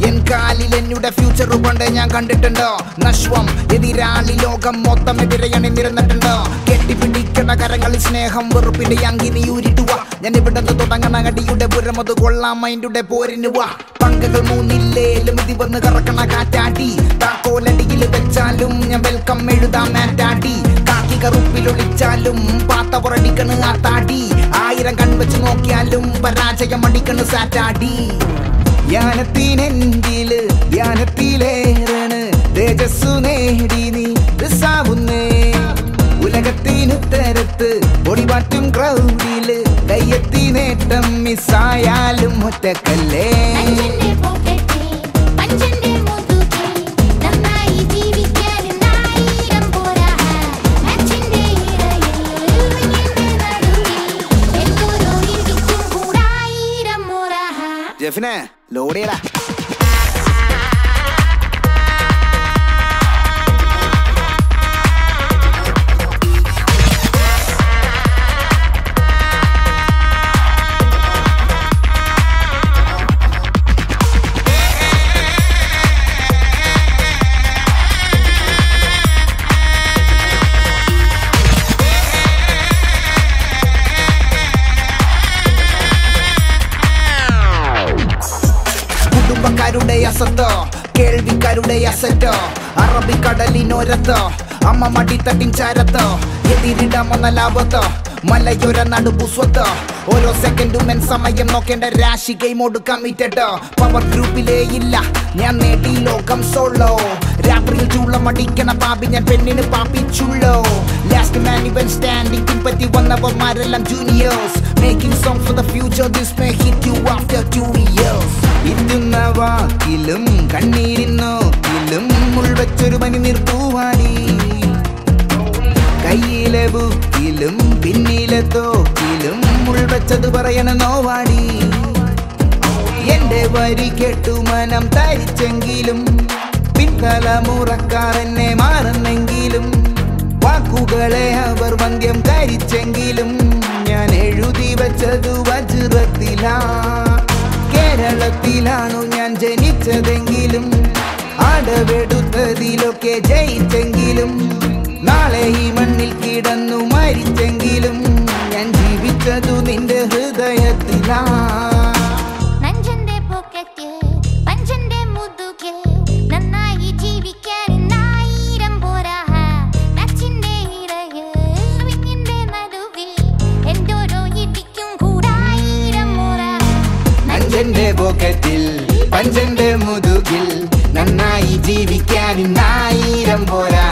N കാലിൽ എന്നുടെ future കൊണ്ട് ഞാൻ കണ്ടിട്ടുണ്ടോ നശ്വം എതിരാളി ലോകം മൊത്തം എതിരെയാണ് നിരന്നിട്ടുണ്ടോ കെട്ടിപ്പിടിക്കണ കരങ്ങളിൽ സ്നേഹം വെറുപ്പിന്റെ അങ്കിനി ഊരിട്ടുവാ ഞാൻ ഇവിടെ തുടങ്ങണ അടിയുടെ പുരം അത് കൊള്ളാം മൈൻഡുടെ പോരിന് വാ പങ്കകൾ മൂന്നില്ലേലും ഇത് വന്ന് കറക്കണ കാറ്റാടി താക്കോലടിയിൽ വെച്ചാലും ഞാൻ വെൽക്കം എഴുതാം മാറ്റാടി കാക്കി കറുപ്പിലൊളിച്ചാലും പാത്ത പുറടിക്കണ് ആത്താടി ആയിരം കൺവെച്ച് നോക്കിയാലും പരാജയം അടിക്കണ് സാറ്റാടി ധ്യാനത്തിനെങ്കില് ധ്യാനത്തിലേറണ് തേജസ്സു നേടി നീ റിസാവുന്നേ ഉലകത്തിനു തരത്ത് പൊടിപാറ്റും ക്രൗഡില് കയ്യെത്തി നേട്ടം മിസ്സായാലും ഒറ്റക്കല്ലേ പഞ്ചന്റെ പോക്കറ്റിൽ പഞ്ചന്റെ മുതുകിൽ നന്നായി ജീവിക്കാൻ ആയിരം പോരാ അച്ഛന്റെ ഇടയിൽ എന്റെ നടുവിൽ എന്തോരോ ഇടിക്കും കൂടായിരം മോറാ ജെഫിനെ ലോഡ് ചെയ്യടാ കുടുംബക്കാരുടെ അസത്തോ കേൾവിക്കാരുടെ അസറ്റോ അറബിക്കടലിനോരത്തോ അമ്മ മടിത്തട്ടിൻ ചാരത്തോ എതിരിടാമെന്ന ലാഭത്തോ മലയോര നടുപുസ്വത്തോ ഓരോ സെക്കൻഡും എൻ സമയം നോക്കേണ്ട രാശി ഗെയിമോട് കമ്മിറ്റഡോ പവർ ഗ്രൂപ്പിലേ ഇല്ല ഞാൻ നേടി ലോകം സോളോ രാത്രിയിൽ ചൂളം അടിക്കണ പാപ്പി ഞാൻ പെണ്ണിന് പാപ്പിച്ചുള്ളോ ലാസ്റ്റ് മാൻ ഇവൻ സ്റ്റാൻഡിംഗ് പിൻപറ്റി വന്നവന്മാരെല്ലാം juniors making song for the future this may hit you after two years ഇതുന്ന വാക്കിലും കണ്ണീരിൻ നോക്കിലും മുൾവച്ചൊരു പനി നിർത്തൂവാടി കയ്യിലെ ബുക്കിലും പിന്നിലെ തോക്കിലും മുൾവച്ചത് പറയണ നോവാടി എന്റെ വരി കേട്ടു മനം തരിച്ചെങ്കിലും പിൻതലമുറക്കാർ എന്നെ മാറുന്നെങ്കിലും വാക്കുകളെ അവർ വന്ധ്യം കരിച്ചെങ്കിലും ഞാൻ എഴുതി വെച്ചതു വജ്രത്തിലാ കേരളത്തിലാണു ഞാൻ ജനിച്ചതെങ്കിലും അടവെടുത്തതിലൊക്കെ ജയിച്ചെങ്കിലും നാളെ ഈ മണ്ണിൽ കിടന്നു മരിച്ചെങ്കിലും ഞാൻ ജീവിച്ചതു നിന്റെ ഹൃദയത്തിലാ നഞ്ചന്റെ പോക്കറ്റിൽ പഞ്ചന്റെ മുതുകിൽ നന്നായി ജീവിക്കാൻ ആയിരം പോരാ നച്ചിന്റെ ഇടയിൽ വിങ്ങിന്റെ നടുവിൽ എന്തോരോ ഇടിക്കും കൂടായിരം മോറാ അഞ്ചന്റെ പോക്കറ്റിൽ പഞ്ചന്റെ മുതുകിൽ നന്നായി ജീവിക്കാൻ ഇന്നായിരം പോരാ